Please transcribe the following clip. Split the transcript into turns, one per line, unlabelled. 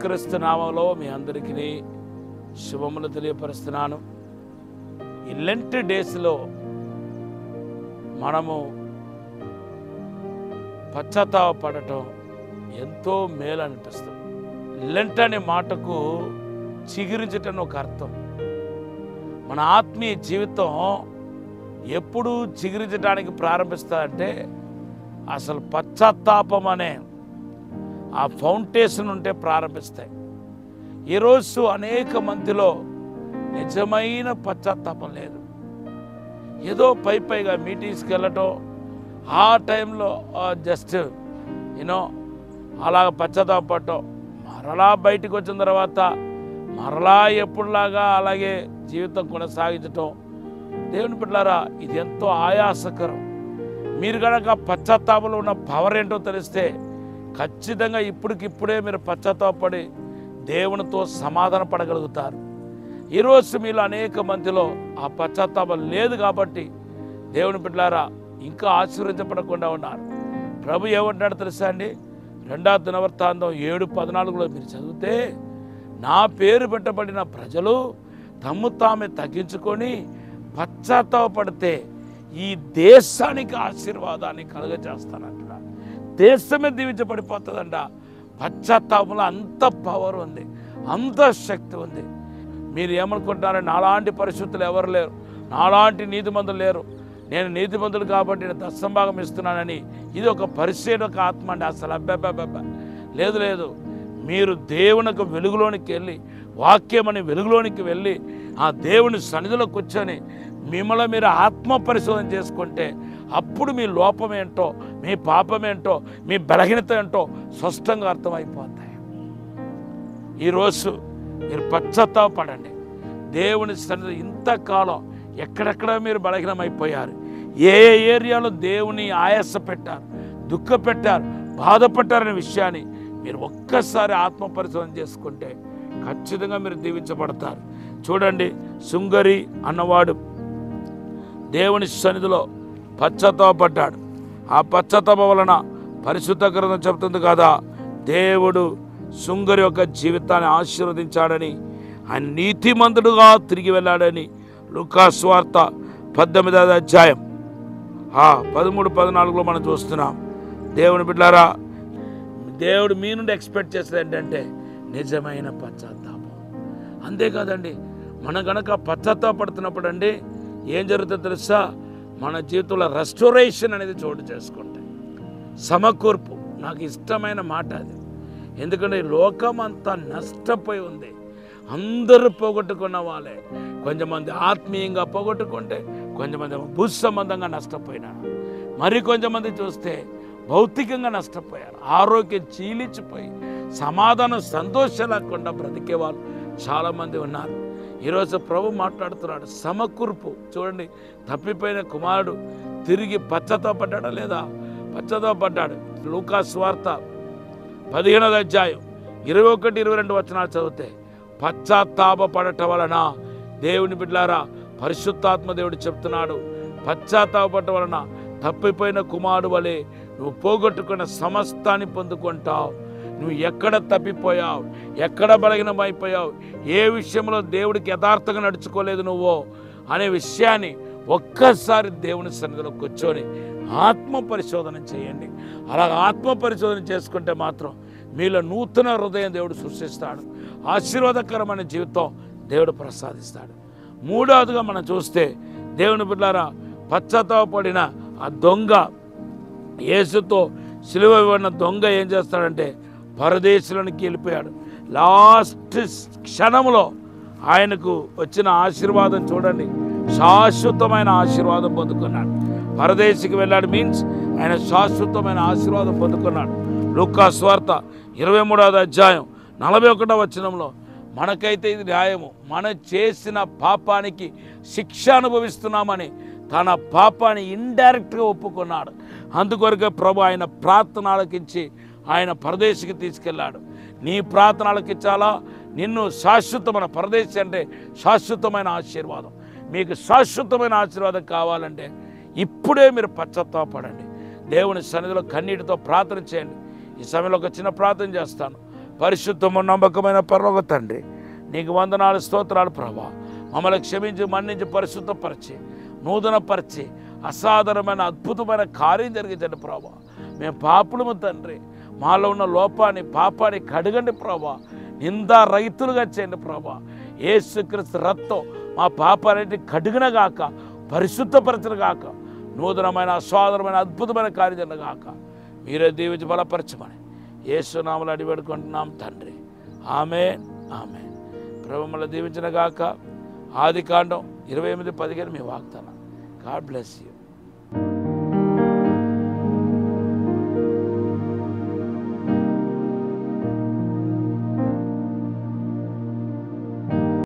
యేసుక్రీస్తు నామంలో మీ అందరికీ శుభములు తెలియపరుస్తున్నాను ఈ లెంట్ డేస్లో మనము పశ్చాత్తాపడటం ఎంతో మేలు అనిపిస్తుంది లెంట్ అనే మాటకు చిగురించటం ఒక అర్థం మన ఆత్మీయ జీవితం ఎప్పుడు చిగురించడానికి ప్రారంభిస్తుందంటే అసలు పశ్చాత్తాపం అనే ఆ ఫౌండేషన్ ఉంటే ప్రారంభిస్తాయి ఈరోజు అనేక మందిలో నిజమైన పశ్చాత్తాపం లేదు ఏదో పై పైగా మీటింగ్స్కి వెళ్ళటం ఆ టైంలో జస్ట్ యూనో అలాగ పశ్చాత్తాపడటం మరలా బయటికి వచ్చిన తర్వాత మరలా ఎప్పుడులాగా అలాగే జీవితం కొనసాగించటం దేవుని బిడ్డారా ఇది ఎంతో ఆయాసకరం మీరు కనుక పశ్చాత్తాపంలో ఉన్న పవర్ ఏంటో తెలిస్తే ఖచ్చితంగా ఇప్పటికిప్పుడే మీరు పశ్చాత్తాపడి దేవునితో సమాధాన పడగలుగుతారు ఈరోజు మీలో అనేక మందిలో ఆ పశ్చాత్తాపం లేదు కాబట్టి దేవుని బిడ్డారా ఇంకా ఆశీర్వదించబడకుండా ఉన్నారు ప్రభు ఏమంటాడు తెలుసా అండి రెండవ దినవృత్తాంతం ఏడు పద్నాలుగులో మీరు చదివితే నా పేరు పెట్టబడిన ప్రజలు తమ్ము తామే తగ్గించుకొని పశ్చాత్తాపడితే ఈ దేశానికి ఆశీర్వాదాన్ని కలుగజేస్తానంటున్నాడు దేశమే దీవించబడిపోతుందంట పశ్చాత్తాపంలో అంత పవర్ ఉంది అంత శక్తి ఉంది మీరు ఏమనుకుంటున్నారో నాలాంటి పరిస్థితులు ఎవరు లేరు నాలాంటి నీతిమంతులు లేరు నేను నీతిమంతులు కాబట్టి నేను దశంభాగం ఇస్తున్నానని ఇది ఒక పరిశీలక ఆత్మ అండి అసలు అబ్బాబ్బాబ్బా లేదు లేదు మీరు దేవునికి వెలుగులోనికి వెళ్ళి వాక్యమని వెలుగులోనికి వెళ్ళి ఆ దేవుని సన్నిధిలో కూర్చొని మిమ్మల్ని మీరు ఆత్మ పరిశోధన చేసుకుంటే అప్పుడు మీ లోపం ఏంటో మీ పాపం ఏంటో మీ బలహీనత ఏంటో స్పష్టంగా అర్థమైపోతాయి ఈరోజు మీరు పశ్చాత్తాపడండి దేవుని సన్నిధి ఇంతకాలం ఎక్కడెక్కడ మీరు బలహీనమైపోయారు ఏ ఏ ఏరియాలో దేవుని ఆయాస పెట్టారు దుఃఖ పెట్టారు బాధపడ్డారనే విషయాన్ని మీరు ఒక్కసారి ఆత్మ పరిశోధన చేసుకుంటే ఖచ్చితంగా మీరు దీవించబడతారు చూడండి శృంగరి అన్నవాడు దేవుని సన్నిధిలో పశ్చాత్తాపడ్డాడు ఆ పశ్చాత్తాప వలన పరిశుద్ధ గ్రంథం చెబుతుంది కదా దేవుడు శృంగరి యొక్క జీవితాన్ని ఆశీర్వదించాడని ఆయన నీతిమంతుడుగా తిరిగి వెళ్ళాడని లుకాస్ వార్త పద్దెనిమిదవ అధ్యాయం ఆ పదమూడు పద్నాలుగులో మనం చూస్తున్నాం దేవుని బిడ్డారా దేవుడు మీ నుండి ఎక్స్పెక్ట్ చేసేది ఏంటంటే నిజమైన పశ్చాత్తాపం అంతేకాదండి మన గనక పశ్చాత్తాపడుతున్నప్పుడు అండి ఏం జరుగుతుందో తెలుసా మన జీవితంలో రెస్టోరేషన్ అనేది చోటు చేసుకుంటాయి సమకూర్పు నాకు ఇష్టమైన మాట అది ఎందుకంటే ఈ లోకం అంతా నష్టపోయి ఉంది అందరూ పోగొట్టుకున్న వాళ్ళే కొంతమంది ఆత్మీయంగా పోగొట్టుకుంటే కొంతమంది భూ సంబంధంగా నష్టపోయినారు మరి కొంతమంది చూస్తే భౌతికంగా నష్టపోయారు ఆరోగ్యం చీలించిపోయి సమాధానం సంతోషం లేకుండా బ్రతికే వాళ్ళు చాలామంది ఉన్నారు ఈరోజు ప్రభు మాట్లాడుతున్నాడు సమకూర్పు చూడండి తప్పిపోయిన కుమారుడు తిరిగి పశ్చాత్తాపడ్డాడా లేదా పశ్చాత్తాపడ్డాడు లూకా స్వార్త పదిహేనవ అధ్యాయం ఇరవై ఒకటి ఇరవై రెండు వచనాలు చదివితే పశ్చాత్తాపడటం వలన దేవుని బిడ్లారా పరిశుద్ధాత్మ దేవుడు చెప్తున్నాడు పశ్చాత్తాపడటం వలన తప్పిపోయిన కుమారుడు వలె నువ్వు పోగొట్టుకున్న సమస్తాన్ని పొందుకుంటావు నువ్వు ఎక్కడ తప్పిపోయావు ఎక్కడ బలహీనమైపోయావు ఏ విషయంలో దేవుడికి యథార్థంగా నడుచుకోలేదు నువ్వు అనే విషయాన్ని ఒక్కసారి దేవుని సన్నిధిలో కూర్చొని ఆత్మ పరిశోధన చేయండి అలా ఆత్మ పరిశోధన చేసుకుంటే మాత్రం మీలో నూతన హృదయం దేవుడు సృష్టిస్తాడు ఆశీర్వాదకరమైన జీవితం దేవుడు ప్రసాదిస్తాడు మూడవదిగా మనం చూస్తే దేవుని బిడ్డారా పశ్చాత్తాపడిన ఆ దొంగ యేసుతో సిలువ ఇవ్వడిన దొంగ ఏం చేస్తాడంటే పరదేశంలోనికి వెళ్ళిపోయాడు లాస్ట్ క్షణంలో ఆయనకు వచ్చిన ఆశీర్వాదం చూడండి శాశ్వతమైన ఆశీర్వాదం పొందుకున్నాడు పరదేశికి వెళ్ళాడు మీన్స్ ఆయన శాశ్వతమైన ఆశీర్వాదం పొందుకున్నాడు లూకా స్వార్త ఇరవై మూడవది అధ్యాయం నలభై ఒకటో వచనంలో మనకైతే ఇది న్యాయము మనం చేసిన పాపానికి శిక్ష అనుభవిస్తున్నామని తన పాపాన్ని ఇండైరెక్ట్గా ఒప్పుకున్నాడు అందుకొరకే ప్రభు ఆయన ప్రార్థన ఆలకించి ఆయన పరదేశికి తీసుకెళ్ళాడు నీ ప్రార్థన ఆలకించాలా నిన్ను శాశ్వతమైన పరదేశి అంటే శాశ్వతమైన ఆశీర్వాదం మీకు శాశ్వతమైన ఆశీర్వాదం కావాలంటే ఇప్పుడే మీరు పశ్చాత్తాపడండి దేవుని సన్నిధిలో కన్నీటితో ప్రార్థన చేయండి ఈ సమయంలో ఒక చిన్న ప్రార్థన చేస్తాను పరిశుద్ధము నమ్మకమైన పర్లోక తండ్రి నీకు వందనాలు స్తోత్రాలు ప్రభా మమ్మల్ని క్షమించి మన్నించి పరిశుద్ధపరిచి నూతనపరిచి అసాధారణమైన అద్భుతమైన కార్యం జరిగించండి ప్రభా మేము పాపులము తండ్రి మాలో ఉన్న లోపాన్ని పాపాన్ని కడగండి ప్రభా నిందా రైతులుగా చేయండి ప్రభా ఏసుక్రీస్తు రక్తం మా పాపాలన్నింటి కడిగినగాక పరిశుద్ధపరచనుగాక నూతనమైన అస్వాదరమైన అద్భుతమైన కార్యం గాక మీరే దీవించి బలపరచమని ఏసునామలు అడిపెడుకుంటున్నాం తండ్రి ఆమె ఆమె ప్రభు మళ్ళీ దీవించిన గాక ఆది కాండం ఇరవై ఎనిమిది పదిహేను మీ వాగ్దానం గాడ్ బ్లెస్ యూ